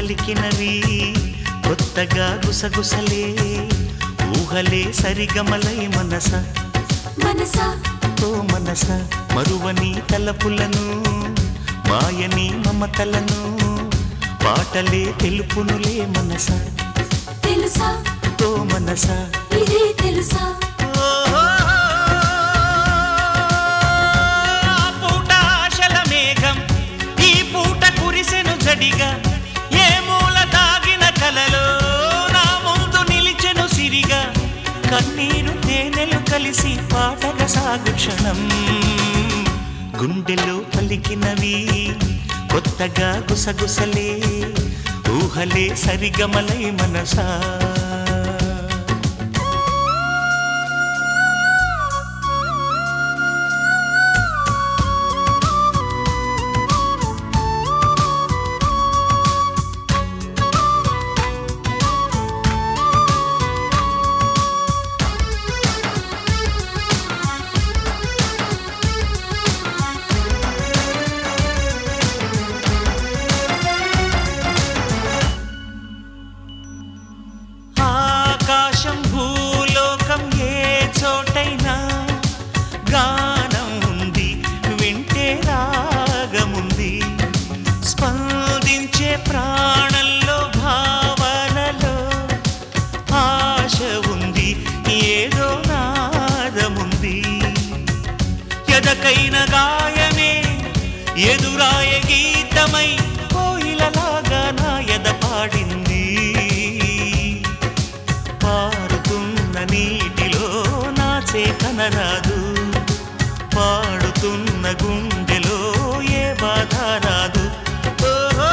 పలికినవి కొత్తగా గుసగుసలే ఊహలే సరిగమలై మనస మనసా ఓ మనస మరువని తలపులను మాయని మమతలను పాటలే తెలుపునులే మనస తెలుసా ఓ మనస ఇదే తెలుసా ఆ పూట ఆశల మేఘం ఈ పూట కురిసెను జడిగా ఏ మూల దాగిన కలలో నా ముందు నిలిచెను సిరిగా కన్నీరు తేనెలు కలిసి పాటగా సాగు క్షణం గుండెలో పలికినవి కొత్తగా గుసగుసలే ఊహలే సరిగమలై మనసా ఆకాశం భూలోకం ఏ చోటైనా గానం ఉంది వింటే రాగముంది స్పందించే ప్రాణంలో భావనలో ఆశ ఉంది ఏదో నాదముంది ఎదకైన గాయమే ఎదురాయ గీతమై కోయిలలాగా నా ఎద పాడింది పారుతున్న నీటిలో నాచే కనరాదు పాడుతున్న గుండెలో ఏ బాధ రాదు ఓహో,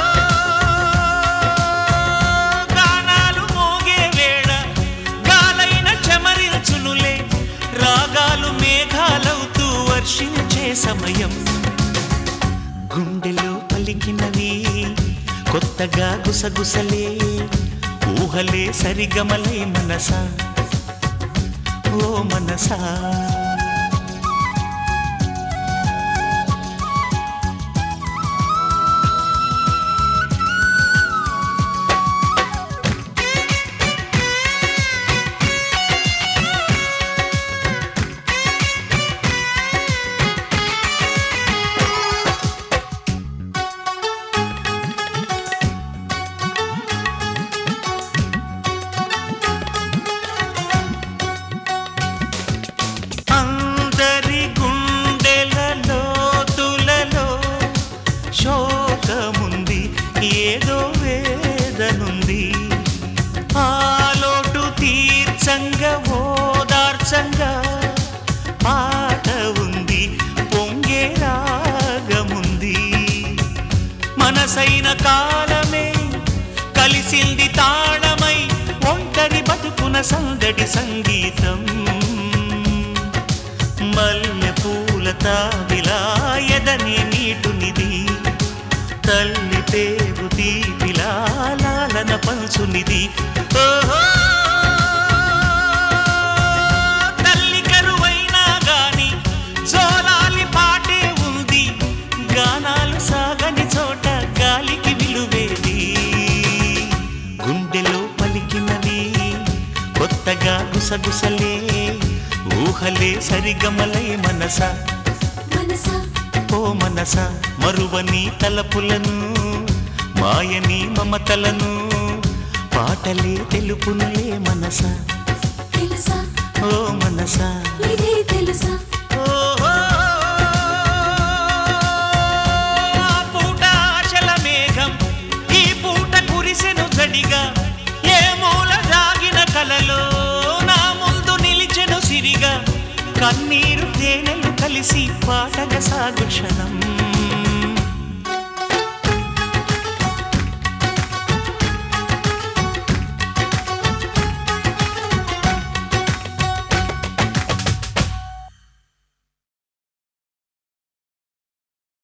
గానాలు మోగే వేళ గాలైన చెమరించునులే రాగాలు మేఘాలవుతూ వర్షించే సమయం గుండెలో పలికినవి కొత్తగా గుసగుసలే ఊహలే సరిగమలై మనసా ఓ మనసా అందరి గుండెలలో తులలో శోకముంది ఏదో వేదనుంది ఆలోటు తీర్చంగా ఓదార్చంగా పాట ఉంది పొంగే రాగముంది మనసైన కాలమే కలిసింది తాళమై ఒంటరి బతుకున సందడి సంగీతం మల్లె పూల తావిలా ఎదని నీటునిది తల్లి పేరు తీపిలా లాలన పంచునిది ఓహో తల్లి కరువైనా గాని జోలాలి పాటే ఉంది గానాలు సాగని చోట గాలికి విలువేది గుండెలో పలికినవి కొత్తగా గుసగుసలే ఊహలే సరిగమలై మనసా మనసా ఓ మనస మరువని తలపులను మాయని మమతలను పాటలే తెలుపునులే మనస తెలుసా ఓ మనస ఇదే తెలుసా ఓహో, ఆ పూట ఆశల మేఘం ఈ పూట కురిసెను జడిగా ఏ మూల దాగిన కలలో నా ముందు నిలిచెను సిరిగా కన్నీరు తేనెలు కలిసి పాటగా సాగు క్షణం